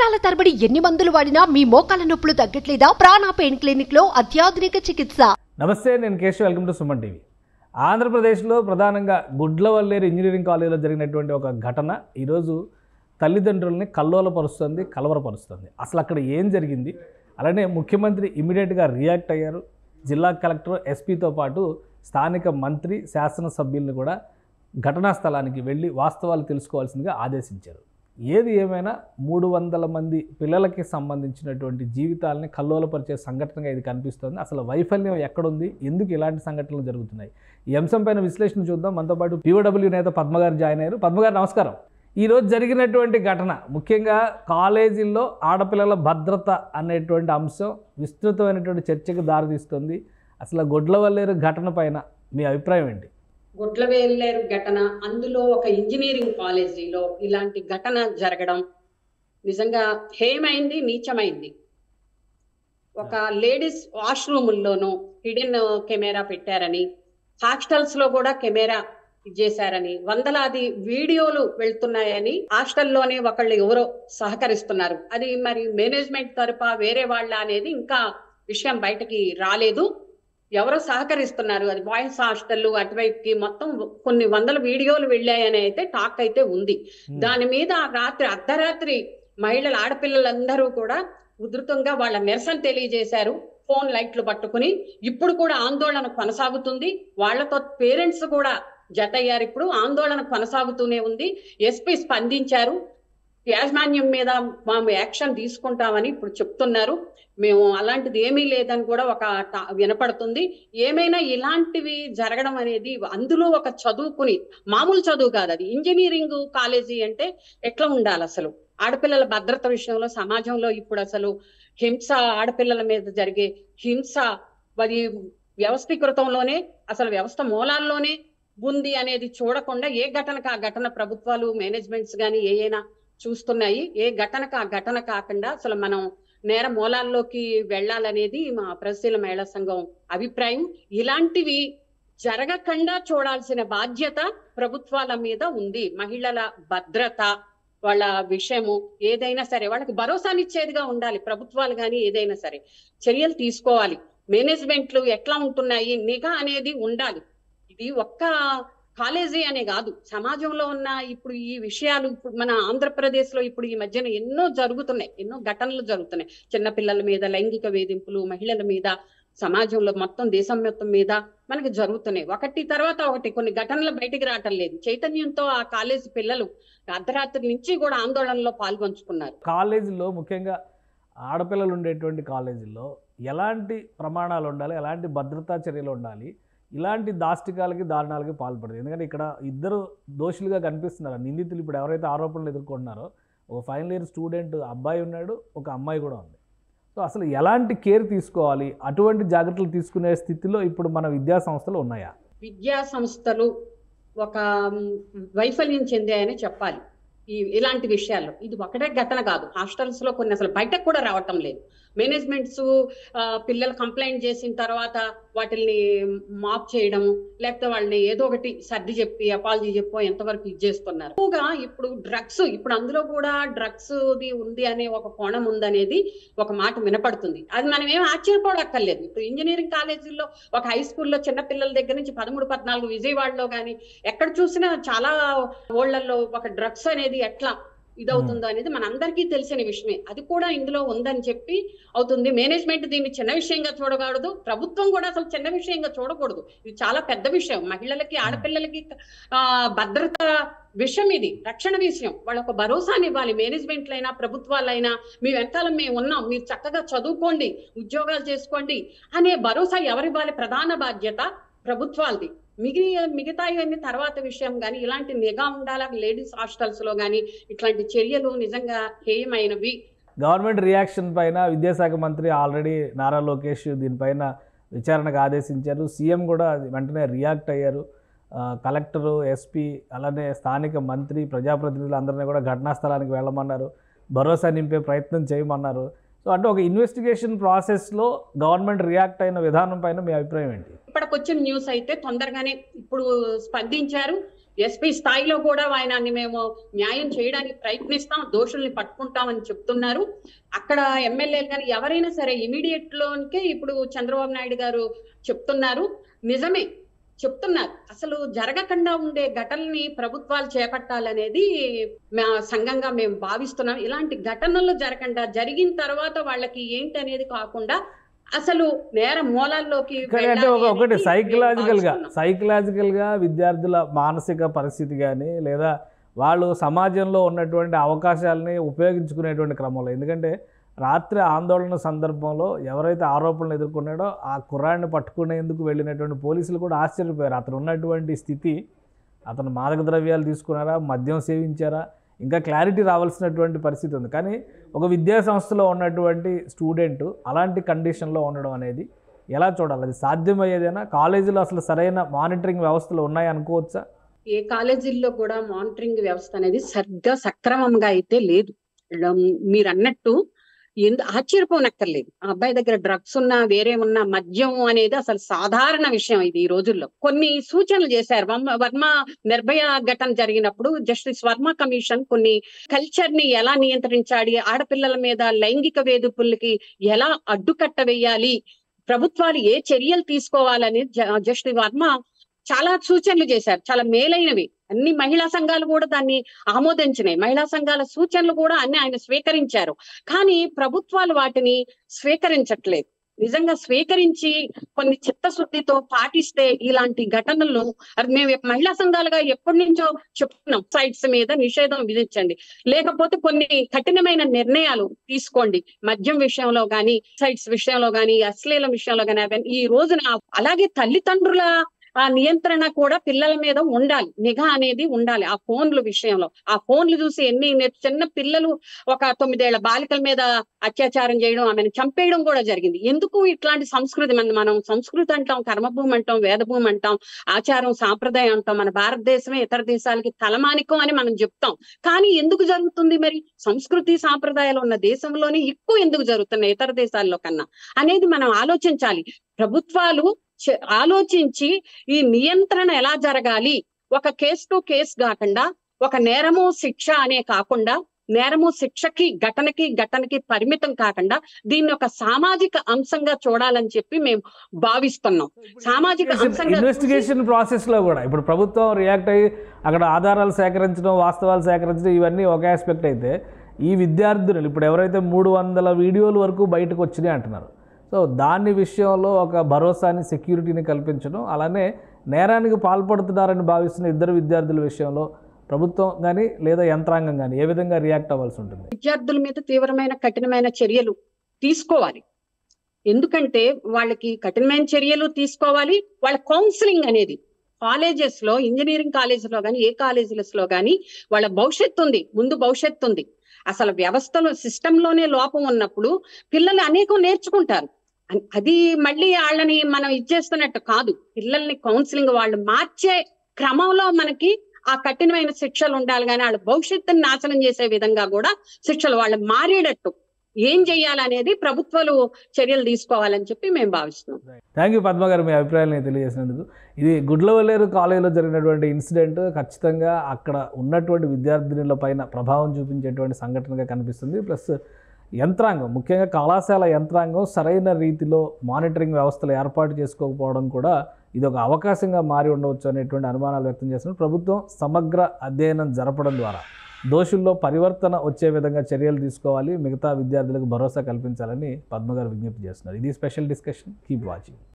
సంవత్సరాల తరబడి ఎన్ని మందులు వాడినా మీ మోకాల నొప్పులు తగ్గట్లేదా ప్రాణ పెయిన్ క్లినిక్ లో అత్యాధునిక చికిత్స నమస్తే నేను Keshav welcome to Suman TV ఆంధ్రప్రదేశ్లో ప్రధానంగా గుడ్లవల్లేరు ఇంజనీరింగ్ కాలేజీలో జరిగినటువంటి ఒక ఘటన ఈరోజు తల్లిదండ్రుల్ని కల్లోలపరుస్తుంది కలవరపరుస్తుంది అసలు అక్కడ ఏం జరిగింది అలానే ముఖ్యమంత్రి ఇమీడియట్గా రియాక్ట్ అయ్యారు జిల్లా కలెక్టర్ ఎస్పీతో పాటు స్థానిక మంత్రి శాసనసభ్యుల్ని కూడా ఘటనా స్థలానికి వెళ్ళి వాస్తవాలు తెలుసుకోవాల్సిందిగా ఆదేశించారు ఏది ఏమైనా మూడు వందల మంది పిల్లలకి సంబంధించినటువంటి జీవితాలని కల్లోలపరిచే సంఘటనగా ఇది కనిపిస్తోంది అసలు వైఫల్యం ఎక్కడుంది ఎందుకు ఇలాంటి సంఘటనలు జరుగుతున్నాయి ఈ అంశం పైన విశ్లేషణ చూద్దాం మనతో పాటు పీఓడబ్ల్యూ నేత పద్మగారు జాయిన్ అయ్యారు పద్మగారు నమస్కారం ఈరోజు జరిగినటువంటి ఘటన ముఖ్యంగా కాలేజీల్లో ఆడపిల్లల భద్రత అనేటువంటి అంశం విస్తృతమైనటువంటి చర్చకు దారితీస్తుంది అసలు గొడ్లవల్లేరు ఘటన పైన మీ అభిప్రాయం ఏంటి గుడ్లవేలేరు ఘటన అందులో ఒక ఇంజనీరింగ్ కాలేజీలో ఇలాంటి ఘటన జరగడం నిజంగా హేమైంది నీచమైంది ఒక లేడీస్ వాష్రూముల్లోనూ హిడెన్ కెమెరా పెట్టారని హాస్టల్స్ లో కూడా కెమెరా చేశారని వందలాది వీడియోలు వెళ్తున్నాయని హాస్టల్లోనే ఒకళ్ళు ఎవరో సహకరిస్తున్నారు అది మరి మేనేజ్మెంట్ తరఫా వేరే వాళ్ళ అనేది ఇంకా విషయం బయటకి రాలేదు ఎవరో సహకరిస్తున్నారు అది బాయ్స్ హాస్టల్ అటువైపుకి మొత్తం కొన్ని వందల వీడియోలు వెళ్ళాయని అయితే టాక్ అయితే ఉంది దాని మీద రాత్రి అర్ధరాత్రి మహిళల ఆడపిల్లలందరూ కూడా ఉధృతంగా వాళ్ళ నిరసన తెలియజేశారు ఫోన్ లైట్లు పట్టుకుని ఇప్పుడు కూడా ఆందోళన కొనసాగుతుంది వాళ్ళతో పేరెంట్స్ కూడా జతయ్యారు ఇప్పుడు ఆందోళన కొనసాగుతూనే ఉంది ఎస్పీ స్పందించారు యాజమాన్యం మీద మేము యాక్షన్ తీసుకుంటామని ఇప్పుడు చెప్తున్నారు మేము అలాంటిది ఏమీ లేదని కూడా ఒక టా- వినపడుతుంది ఏమైనా ఇలాంటివి జరగడం అనేది అందులో ఒక చదువుకుని మామూలు చదువు కాదు అది ఇంజనీరింగ్ కాలేజీ అంటే ఎట్లా ఉండాలి అసలు ఆడపిల్లల భద్రత విషయంలో సమాజంలో ఇప్పుడు అసలు హింస ఆడపిల్లల మీద జరిగే హింస మరి వ్యవస్థీకృతంలోనే అసలు వ్యవస్థ మూలాల్లోనే ఉంది అనేది చూడకుండా ఏ ఘటనకు ఆ ఘటన ప్రభుత్వాలు మేనేజ్మెంట్స్ గాని ఏ అయినా చూస్తున్నాయి ఏ ఘటనకు ఆ ఘటన కాకుండా అసలు మనం నేర మూలాల్లోకి వెళ్ళాలనేది మా ప్రగతిశీల మహిళా సంఘం అభిప్రాయం ఇలాంటివి జరగకుండా చూడాల్సిన బాధ్యత ప్రభుత్వాల మీద ఉంది మహిళల భద్రత వాళ్ళ విషయము ఏదైనా సరే వాళ్ళకి భరోసానిచ్చేదిగా ఉండాలి ప్రభుత్వాలు కానీ ఏదైనా సరే చర్యలు తీసుకోవాలి మేనేజ్మెంట్లు ఎట్లా ఉంటున్నాయి నిఘా అనేది ఉండాలి ఇది ఒక్క కాలేజీ అనే కాదు సమాజంలో ఉన్న ఇప్పుడు ఈ విషయాలు ఇప్పుడు మన ఆంధ్రప్రదేశ్ లో ఇప్పుడు ఈ మధ్యన ఎన్నో జరుగుతున్నాయి ఎన్నో ఘటనలు జరుగుతున్నాయి చిన్న పిల్లల మీద లైంగిక వేధింపులు మహిళల మీద సమాజంలో మొత్తం దేశం మొత్తం మీద మనకి జరుగుతున్నాయి ఒకటి తర్వాత ఒకటి కొన్ని ఘటనలు బయటికి రావటం లేదు చైతన్యంతో ఆ కాలేజీ పిల్లలు అర్ధరాత్రి నుంచి కూడా ఆందోళనలో పాల్గొంచుకున్నారు కాలేజీలో ముఖ్యంగా ఆడపిల్లలు ఉండేటువంటి కాలేజీల్లో ఎలాంటి ప్రమాణాలు ఉండాలి ఎలాంటి భద్రతా చర్యలు ఉండాలి ఇలాంటి దాష్టికాలకి దారుణాలకి పాల్పడదు ఎందుకంటే ఇక్కడ ఇద్దరు దోషులుగా కనిపిస్తున్నారు నిందితులు ఇప్పుడు ఎవరైతే ఆరోపణలు ఎదుర్కొంటున్నారో ఒక ఫైనల్ ఇయర్ స్టూడెంట్ అబ్బాయి ఉన్నాడు ఒక అమ్మాయి కూడా ఉంది సో అసలు ఎలాంటి కేర్ తీసుకోవాలి అటువంటి జాగ్రత్తలు తీసుకునే స్థితిలో ఇప్పుడు మన విద్యా సంస్థలు ఉన్నాయా విద్యా సంస్థలు ఒక మ్, వైఫల్యం చెందాయని చెప్పాలి ఈ ఇలాంటి విషయాల్లో ఇది ఒకటే ఘటన కాదు హాస్టల్స్ లో కొన్ని అసలు బయటకు కూడా రావటం లేదు మేనేజ్మెంట్స్ పిల్లలు కంప్లైంట్ చేసిన తర్వాత వాటిల్ని మాప్ చేయడము లేకపోతే వాళ్ళని ఏదో ఒకటి సర్ది చెప్పి అపాలజీ చెప్పో ఎంతవరకు ఇది చేస్తున్నారు ఎక్కువగా ఇప్పుడు డ్రగ్స్ ఇప్పుడు అందులో కూడా డ్రగ్స్ ఉంది అనే ఒక కోణం ఉందనేది ఒక మాట వినపడుతుంది అది మనం ఏం ఆశ్చర్యపోవక్కర్లేదు ఇప్పుడు ఇంజనీరింగ్ కాలేజీల్లో ఒక హై స్కూల్లో చిన్న పిల్లల దగ్గర నుంచి పదమూడు పద్నాలుగు విజయవాడలో కానీ ఎక్కడ చూసినా చాలా ఓళ్లలో ఒక డ్రగ్స్ అనేది ఎట్లా ఇదవుతుందో అనేది మనందరికీ తెలిసిన విషయమే అది కూడా ఇందులో ఉందని చెప్పి అవుతుంది మేనేజ్మెంట్ దీన్ని చిన్న విషయంగా చూడకూడదు ప్రభుత్వం కూడా అసలు చిన్న విషయంగా చూడకూడదు ఇది చాలా పెద్ద విషయం మహిళలకి ఆడపిల్లలకి ఆ భద్రత విషయం ఇది రక్షణ విషయం వాళ్ళ ఒక భరోసాని ఇవ్వాలి మేనేజ్మెంట్లైనా ప్రభుత్వాలైనా మీ వెనకాల మేము ఉన్నాం మీరు చక్కగా చదువుకోండి ఉద్యోగాలు చేసుకోండి అనే భరోసా ఎవరివ్వాలి ప్రధాన బాధ్యత ప్రభుత్వాలది మిగి మిగతా ఇవన్నీ తర్వాత విషయం కానీ ఇలాంటి నిఘా ఉండాలా లేడీస్ హాస్టల్స్ లో కానీ ఇట్లాంటి చర్యలు నిజంగా హేయమైనవి గవర్నమెంట్ రియాక్షన్ పైన విద్యాశాఖ మంత్రి ఆల్రెడీ నారా లోకేష్ దీనిపైన విచారణకు ఆదేశించారు సీఎం కూడా వెంటనే రియాక్ట్ అయ్యారు ఆ, కలెక్టరు ఎస్పీ అలానే స్థానిక మంత్రి ప్రజాప్రతినిధులు అందరినీ కూడా ఘటనా స్థలానికి వెళ్ళమన్నారు భరోసా నింపే ప్రయత్నం చేయమన్నారు సో అంటే ఒక ఇన్వెస్టిగేషన్ ప్రాసెస్లో గవర్నమెంట్ రియాక్ట్ అయిన విధానం పైన మీ అభిప్రాయం ఏంటి ఇప్పటికొచ్చిన న్యూస్ అయితే తొందరగానే ఇప్పుడు స్పందించారు ఎస్పీ స్థాయిలో కూడా ఆయనని మేము న్యాయం చేయడానికి ప్రయత్నిస్తాం దోషుల్ని పట్టుకుంటామని చెప్తున్నారు అక్కడ ఎమ్మెల్యేలు కానీ ఎవరైనా సరే ఇమీడియట్ లోనికే ఇప్పుడు చంద్రబాబు నాయుడు గారు చెప్తున్నారు నిజమే చెప్తున్నారు అసలు జరగకుండా ఉండే ఘటనల్ని ప్రభుత్వాలు చేపట్టాలనేది మా సంఘంగా మేము భావిస్తున్నాం ఇలాంటి ఘటనలు జరగకుండా జరిగిన తర్వాత వాళ్ళకి ఏంటి అనేది కాకుండా అసలు నేర మూలాల్లోకి కానీ అంటే ఒక వెళ్ళాలి ఒకటి అనేది సైకలాజికల్గా మేము భావిస్తున్నాం. సైకలాజికల్గా విద్యార్థుల మానసిక పరిస్థితి కానీ లేదా వాళ్ళు సమాజంలో ఉన్నటువంటి అవకాశాలని ఉపయోగించుకునేటువంటి క్రమంలో ఎందుకంటే రాత్రి ఆందోళన సందర్భంలో ఎవరైతే ఆరోపణలు ఎదుర్కొన్నాడో ఆ కుర్రాడిని పట్టుకునేందుకు వెళ్ళినటువంటి పోలీసులు కూడా ఆశ్చర్యపోయారు అతను ఉన్నటువంటి స్థితి అతను మాదక ద్రవ్యాలు తీసుకున్నారా మద్యం సేవించారా ఇంకా క్లారిటీ రావాల్సినటువంటి పరిస్థితి ఉంది కానీ ఒక విద్యా సంస్థలో ఉన్నటువంటి స్టూడెంట్ అలాంటి కండిషన్లో ఉండడం అనేది ఎలా చూడాలి అది సాధ్యమయ్యేదేనా కాలేజీలో అసలు సరైన మానిటరింగ్ వ్యవస్థలు ఉన్నాయి అనుకోవచ్చా ఏ కాలేజీల్లో కూడా మానిటరింగ్ వ్యవస్థ అనేది సరిగ్గా సక్రమంగా అయితే లేదు ఉమ్, మీరు అన్నట్టు ఎందు ఆశ్చర్యపోనక్కర్లేదు ఆ అబ్బాయి దగ్గర డ్రగ్స్ ఉన్నా వేరే ఉన్నా మద్యం అనేది అసలు సాధారణ విషయం ఇది ఈ రోజుల్లో కొన్ని సూచనలు చేశారు వర్మ వర్మ నిర్భయ ఘటన జరిగినప్పుడు జస్టిస్ వర్మ కమిషన్ కొన్ని కల్చర్ ని ఎలా నియంత్రించాలి ఆడపిల్లల మీద లైంగిక వేధింపులకి ఎలా అడ్డుకట్ట వేయాలి ప్రభుత్వాలు ఏ చర్యలు తీసుకోవాలని జ- జస్టిస్ వర్మ చాలా సూచనలు చేశారు చాలా మేలైనవి అన్ని మహిళా సంఘాలు కూడా దాన్ని ఆమోదించినాయి మహిళా సంఘాల సూచనలు కూడా అన్ని ఆయన స్వీకరించారు కానీ ప్రభుత్వాలు వాటిని స్వీకరించట్లేదు నిజంగా స్వీకరించి కొన్ని చిత్తశుద్ధితో పాటిస్తే ఇలాంటి ఘటనలు అది మేము మహిళా సంఘాలుగా ఎప్పటి నుంచో చెప్తున్నాం సైట్స్ మీద నిషేధం విధించండి లేకపోతే కొన్ని కఠినమైన నిర్ణయాలు తీసుకోండి మద్యం విషయంలో గాని సైట్స్ విషయంలో గాని అశ్లీల విషయంలో గాని అవన్నీ ఈ రోజున అలాగే తల్లిదండ్రుల ఆ నియంత్రణ కూడా పిల్లల మీద ఉండాలి నిఘా అనేది ఉండాలి ఆ ఫోన్ల విషయంలో ఆ ఫోన్లు చూసి ఎన్ని నేర్- చిన్న పిల్లలు ఒక తొమ్మిదేళ్ల బాలికల మీద అత్యాచారం చేయడం ఆమెను చంపేయడం కూడా జరిగింది ఎందుకు ఇట్లాంటి సంస్కృతి మన మనం సంస్కృతి అంటాం కర్మభూమి అంటాం వేదభూమి అంటాం ఆచారం సాంప్రదాయం అంటాం మన భారతదేశమే ఇతర దేశాలకి తలమానికం అని మనం చెప్తాం కానీ ఎందుకు జరుగుతుంది మరి సంస్కృతి సాంప్రదాయాలు ఉన్న దేశంలోనే ఎక్కువ ఎందుకు జరుగుతున్నాయి ఇతర దేశాల్లో కన్నా అనేది మనం ఆలోచించాలి ప్రభుత్వాలు చ- ఆలోచించి ఈ నియంత్రణ ఎలా జరగాలి ఒక కేస్ టు కేస్ కాకుండా ఒక నేరము శిక్ష అనే కాకుండా నేరము శిక్షకి ఘటనకి ఘటనకి పరిమితం కాకుండా దీన్ని ఒక సామాజిక అంశంగా చూడాలని చెప్పి మేము భావిస్తున్నాం సామాజిక అంశంగా చూసి- ఇన్వెస్టిగేషన్ ప్రాసెస్లో కూడా ఇప్పుడు ప్రభుత్వం రియాక్ట్ అయ్యి అక్కడ ఆధారాలు సేకరించడం వాస్తవాలు సేకరించడం ఇవన్నీ ఒక ఆస్పెక్ట్ అయితే ఈ విద్యార్థులు ఇప్పుడు ఎవరైతే మూడు వందల వీడియోల వరకు బయటకు వచ్చినాయి అంటున్నారు సో దాని విషయంలో ఒక భరోసాని సెక్యూరిటీని కల్పించడం అలానే నేరానికి పాల్పడుతున్నారని భావిస్తున్న ఇద్దరు విద్యార్థుల విషయంలో ప్రభుత్వం కానీ లేదా యంత్రాంగం కానీ ఏ విధంగా రియాక్ట్ అవ్వాల్సి ఉంటుంది విద్యార్థుల మీద తీవ్రమైన కఠినమైన చర్యలు తీసుకోవాలి ఎందుకంటే వాళ్ళకి కఠినమైన చర్యలు తీసుకోవాలి వాళ్ళ కౌన్సిలింగ్ అనేది కాలేజెస్ లో ఇంజనీరింగ్ కాలేజెస్ లో కానీ ఏ కాలేజెస్ లో కానీ వాళ్ళ భవిష్యత్తు ఉంది ముందు భవిష్యత్తు ఉంది అసలు వ్యవస్థలో సిస్టమ్ లోనే లోపం ఉన్నప్పుడు పిల్లలు అనేకం నేర్చుకుంటారు అన్- అది మళ్ళీ వాళ్ళని మనం ఇచ్చేస్తున్నట్టు కాదు పిల్లల్ని కౌన్సిలింగ్ వాళ్ళు మార్చే క్రమంలో మనకి ఆ కఠినమైన శిక్షలు ఉండాలి కానీ వాళ్ళ భవిష్యత్తుని నాశనం చేసే విధంగా కూడా శిక్షలు వాళ్ళు మారేటట్టు ఏం చెయ్యాలనేది ప్రభుత్వాలు చర్యలు తీసుకోవాలని చెప్పి మేము భావిస్తున్నాం థ్యాంక్ యూ పద్మ గారు మీ అభిప్రాయాన్ని తెలియజేసినందుకు ఇది గుడ్లవల్లేరు కాలేజీలో జరిగినటువంటి ఇన్సిడెంట్ ఖచ్చితంగా అక్కడ ఉన్నటువంటి విద్యార్థినుల పైన ప్రభావం చూపించేటువంటి సంఘటనగా కనిపిస్తుంది ప్లస్ యంత్రాంగం ముఖ్యంగా కళాశాల యంత్రాంగం సరైన రీతిలో మానిటరింగ్ వ్యవస్థలు ఏర్పాటు చేసుకోకపోవడం కూడా ఇది ఒక అవకాశంగా మారి ఉండవచ్చు అనేటువంటి అనుమానాలు వ్యక్తం చేస్తున్నారు ప్రభుత్వం సమగ్ర అధ్యయనం జరపడం ద్వారా దోషుల్లో పరివర్తన వచ్చే విధంగా చర్యలు తీసుకోవాలి మిగతా విద్యార్థులకు భరోసా కల్పించాలని పద్మ గారు విజ్ఞప్తి చేస్తున్నారు ఇది స్పెషల్ డిస్కషన్ కీప్ వాచింగ్